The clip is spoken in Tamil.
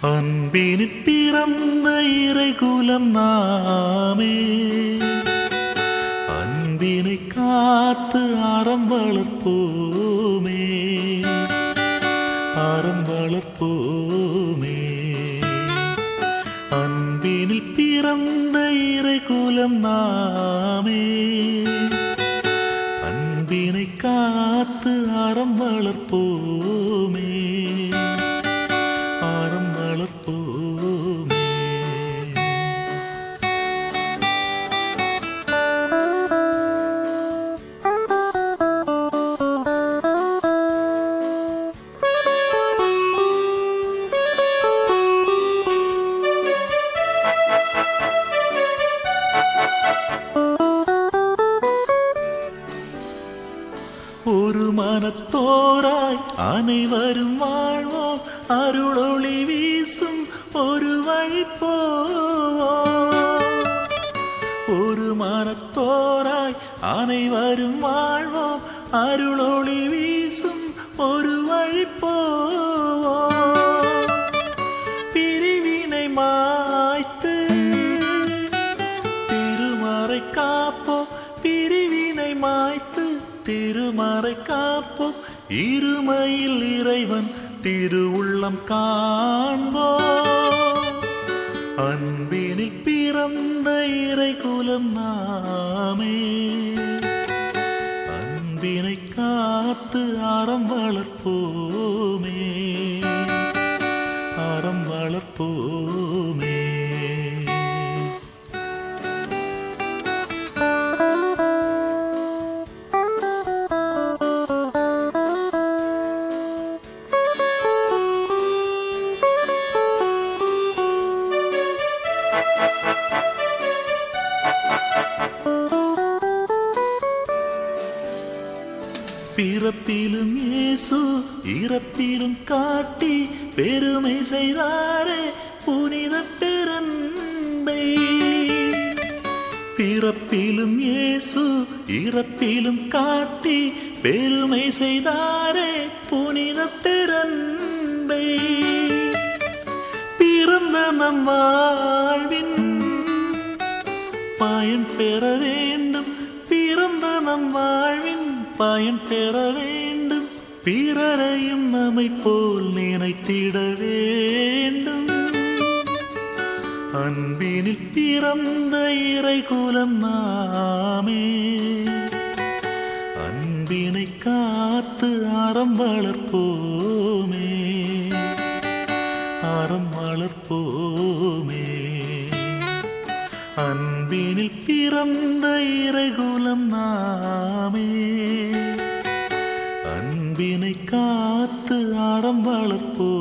அன்பினில் பிறந்த இறைகுலம் நாமே அன்பினை காத்து அறம் வளர்ப்போமே அறம் வளர்ப்போமே அன்பினில் பிறந்த இறைகுலம் நாமே அன்பினை காத்து அறம் வளர்ப்போமே அறம் வளர்ப்போமே ஒரு மனத்தோராய் அனைவரும் வாழ்வோம் அருளொளி வீசும் ஒரு வழி போவோம் ஒரு மனத்தோராய் அனைவரும் வாழ்வோம் அருளொளி வீசும் ஒரு வழி போவோம் பிரிவினை மாய்த்து திருமறை காப்போம் பிரிவினை மாய்த்து திருமறை காப்போம் இருமையில் இறைவன் திருவுள்ளம் காண்போம் அன்பினில் பிறந்த இறைகுலம் நாமே அன்பினை காத்து அறம் வளர்ப்போமே அறம் வளர்ப்போமே பிறப்பிலும் இயேசு இறப்பிலும் காட்டி பெருமை செய்தாரே புனித பெருந்தை பிறப்பிலும் இயேசு இறப்பிலும் காட்டி பெருமை செய்தாரே புனித பெருந்தை பிறந்த நம் வாழ்வின் பயன் பெற வேண்டும் பிறந்த நம் வாழ்வின் பயன் பெற வேண்டும் பிறரையும் நம்மை போல் நினைத்திட வேண்டும் அன்பினில் பிறந்த இறைகுலம் நாமே அன்பினை காத்து அறம் வளர்ப்போமே அறம் வளர்ப்போமே அன்பினில் பிறந்த இறைகுலம் நாமே அன்பினை காத்து அறம் வளர்ப்போமே